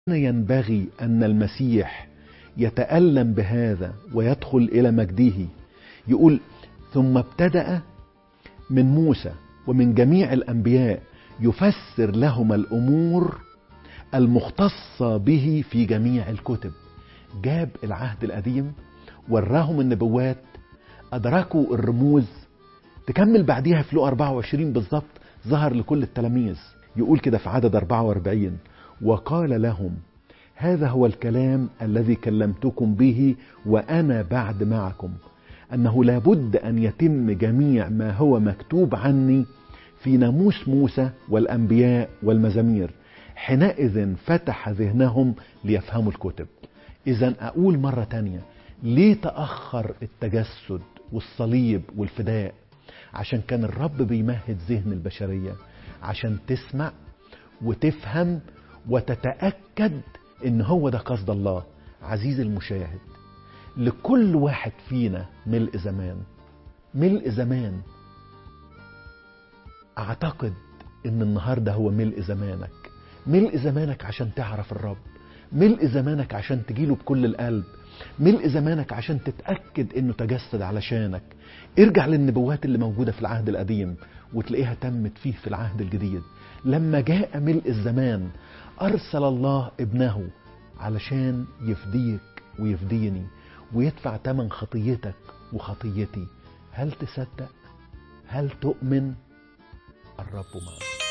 ينبغي أن المسيح يتألم بهذا ويدخل إلى مجده يقول ثم ابتدأ من موسى ومن جميع الأنبياء يفسر لهم الأمور المختصة به في جميع الكتب جاب العهد القديم وراهم النبوات أدركوا الرموز تكمل بعديها في لو 24 بالظبط ظهر لكل التلاميذ يقول كده في عدد 44 وقال لهم هذا هو الكلام الذي كلمتكم به وأنا بعد معكم أنه لابد أن يتم جميع ما هو مكتوب عني في ناموس موسى والأنبياء والمزامير حينئذ فتح ذهنهم ليفهموا الكتب إذا أقول مرة تانية ليه تأخر التجسد والصليب والفداء عشان كان الرب بيمهد ذهن البشرية عشان تسمع وتفهم وتتأكد ان هو ده قصد الله عزيزي المشاهد لكل واحد فينا ملء زمان ملء زمان اعتقد ان النهارده هو ملء زمانك ملء زمانك عشان تعرف الرب ملء زمانك عشان تجيله بكل القلب ملء زمانك عشان تتأكد انه تجسد علشانك ارجع للنبوات اللي موجودة في العهد القديم وتلاقيها تمت فيه في العهد الجديد لما جاء ملء الزمان أرسل الله ابنه علشان يفديك ويفديني ويدفع تمن خطيتك وخطيتي هل تصدق؟ هل تؤمن؟ الرب معك